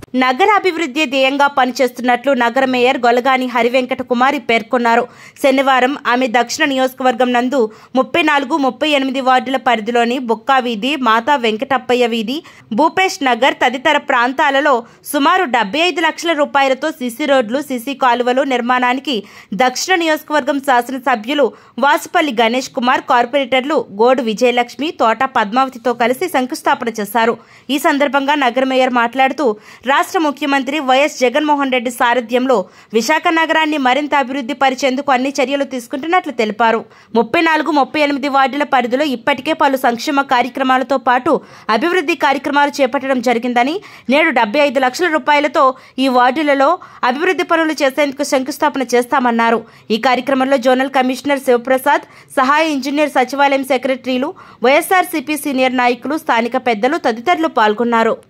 నగర అభివృద్ధి ధ్యేయంగా పనిచేస్తున్నట్లు నగర మేయర్ గొలగాని హరివెంకట కుమారి పేర్కొన్నారు శనివారం ఆమె దక్షిణ నియోజకవర్గం నందు ముప్పై నాలుగు ముప్పై ఎనిమిది వార్డుల పరిధిలోని బొక్కా వీధి మాతా వెంకటప్పయ్య వీధి భూపేష్ నగర్ తదితర ప్రాంతాలలో సుమారు డెబ్బై ఐదు లక్షల రూపాయలతో సిసి రోడ్లు సిసి కాలువలు నిర్మాణానికి దక్షిణ నియోజకవర్గం శాసనసభ్యులు వాసుపల్లి గణేష్ కుమార్ కార్పొరేటర్లు గోడు విజయలక్ష్మి తోట పద్మావతితో కలిసి శంకుస్థాపన చేశారు ఈ సందర్భంగా నగర మేయర్ మాట్లాడుతూ రాష్ట్ర ముఖ్యమంత్రి వైఎస్ జగన్మోహన్ రెడ్డి సారథ్యంలో విశాఖ నగరాన్ని మరింత అభివృద్ధి పరిచేందుకు అన్ని చర్యలు తీసుకుంటున్నట్లు తెలిపారు ముప్పై నాలుగు ముప్పై ఎనిమిది వార్డుల పరిధిలో ఇప్పటికే పలు సంక్షేమ కార్యక్రమాలతో పాటు అభివృద్ధి కార్యక్రమాలు చేపట్టడం జరిగిందని నేడు డెబ్బై ఐదు లక్షల రూపాయలతో ఈ వార్డులలో అభివృద్ధి పనులు చేసేందుకు శంకుస్థాపన చేస్తామన్నారు ఈ కార్యక్రమంలో జోనల్ కమిషనర్ శివప్రసాద్ సహాయ ఇంజనీర్ సచివాలయం సెక్రటరీలు వైఎస్ఆర్సీపీ సీనియర్ నాయకులు స్థానిక పెద్దలు తదితరులు పాల్గొన్నారు